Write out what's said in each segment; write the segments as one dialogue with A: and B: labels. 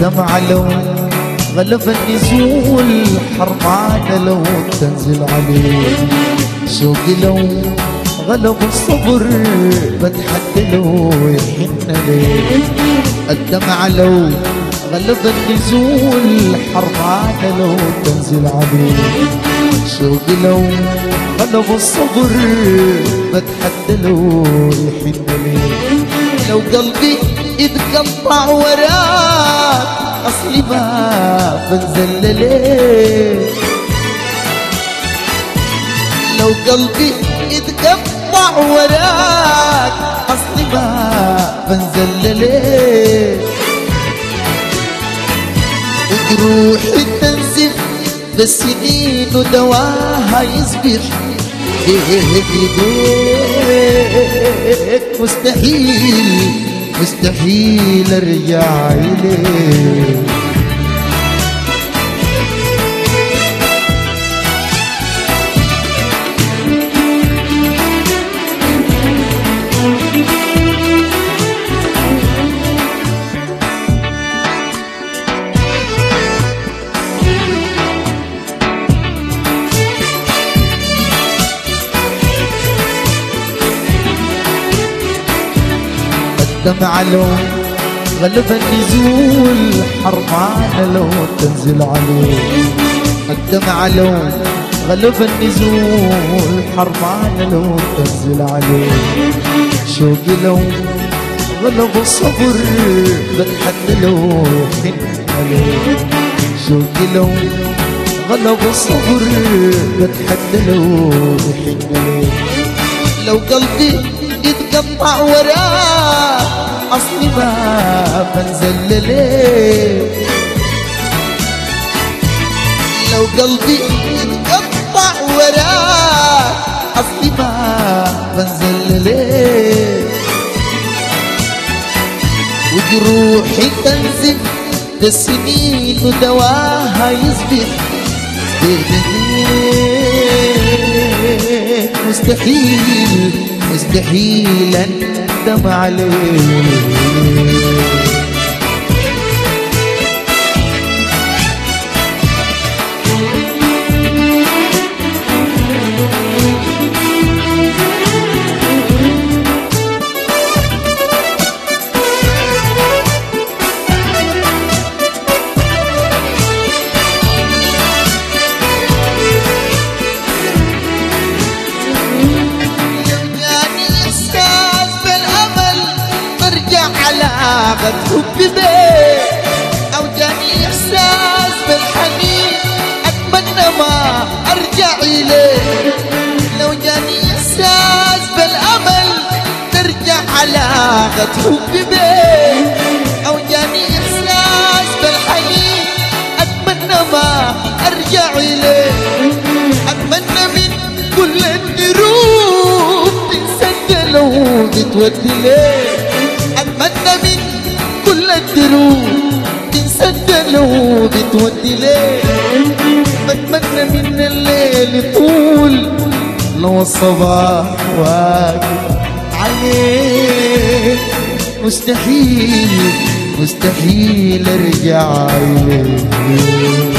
A: الدمعة لو غلب النزول حرمان لو تنزل عليه شوقي لو غلب الصبر بتحدى لو يحن ليه الدمعة لو غلب النزول حرمان لو تنزل عليه شوقي لو غلب الصبر بتحدى لو يحن ليه لو قلبي يتقطع وراك اصلي ما بنزل ليه لو قلبي يتقطع وراك اصلي ما بنزل ليه وجروحي تنزف بالسنين ودواها يصبح ايديك مستحيل مستحيل ارجع اليك الدمعة لو غلب النزول حرمان لو تنزل عليه الدمعة لو غلب النزول حرمان لو تنزل عليه شوقي لو غلب الصبر بتحد لو يحن عليه شوقي لو غلب الصبر بتحد لو يحن عليه لو قلبي يتقطع وراك اصلي ما بنزل ليه لو قلبي يتقطع وراك اصلي ما بنزل ليه وجروحي تنزف ده السنين ودواها يصبح مستحيل مستحيل اندم عليه
B: علاقة حب بيه أو جاني إحساس بالحنين أتمنى ما أرجع إليه لو جاني إحساس بالأمل ترجع علاقة حب بيه أو جاني إحساس بالحنين أتمنى ما أرجع إليه أتمنى من كل الدروب تنسى لو بتودي ليه أتمنى من كل الدروب تنسى لو بتودي ليه بتمنى من الليل طول
A: لو الصباح واقف عليك مستحيل مستحيل ارجع اليك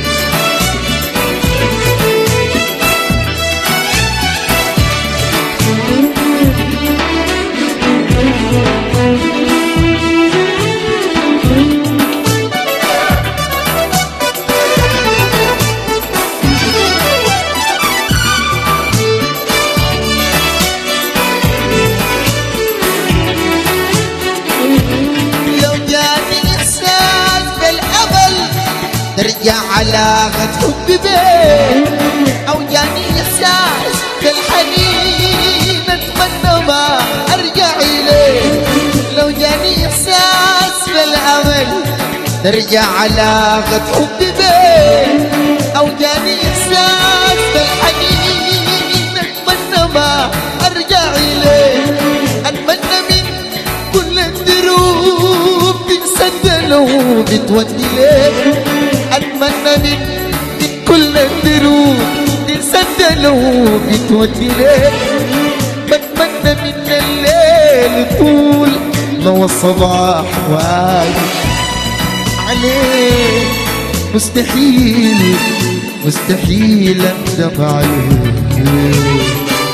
B: ترجع علاقة حب بيه أو جاني إحساس بالحنين أتمنى ما أرجع إليه لو جاني إحساس بالأمل ترجع علاقة حب بيه أو جاني إحساس بالحنين أتمنى ما أرجع إليه أتمنى من كل الدروب تنسد لو بتودي ليه اتمنى من من كل الدروب تنسى لو بتودي ليه بتمنى من الليل طول
A: لو الصباح واقف عليه مستحيل مستحيل اندم عليه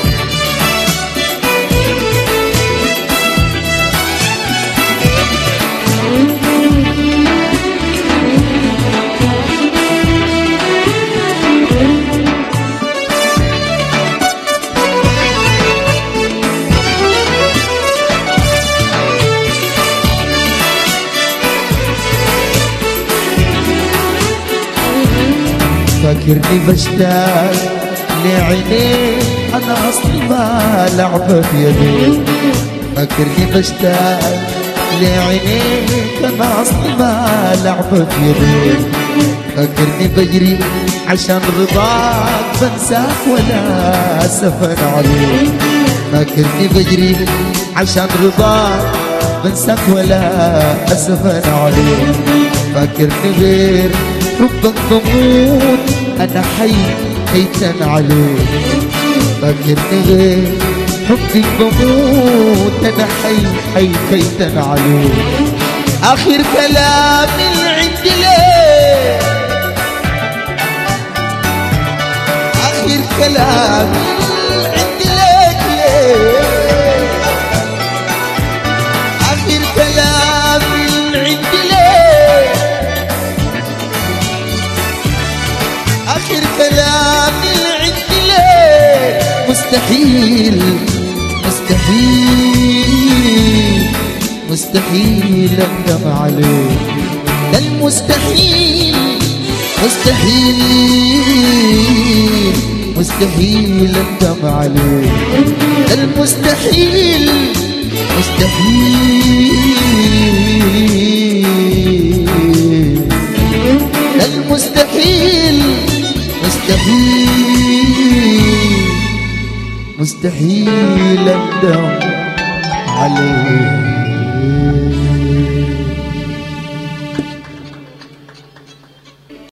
A: فاكرني بشتاق لعينيك انا اصلي ما لعبة في يدي فاكرني بشتاق لعينيك انا اصلي ما لعبة في يدي فاكرني بجري عشان رضاك بنساك ولا سفن عليك فاكرني بجري عشان رضاك بنساك ولا اسفن عليك فاكرني غير حبك بموت انا حي حيتن عليك فاكرني غير حبك بموت انا حي حي حيتن عليك اخر كلام من عندي ليه اخر كلام من عندي ليك ليه اخر كلام من عندي ليه آخر كلام من عندي ليه مستحيل مستحيل مستحيل أندم عليه ده المستحيل مستحيل مستحيل أندم عليه ده المستحيل مستحيل المستحيل مستحيل مستحيل اندم عليه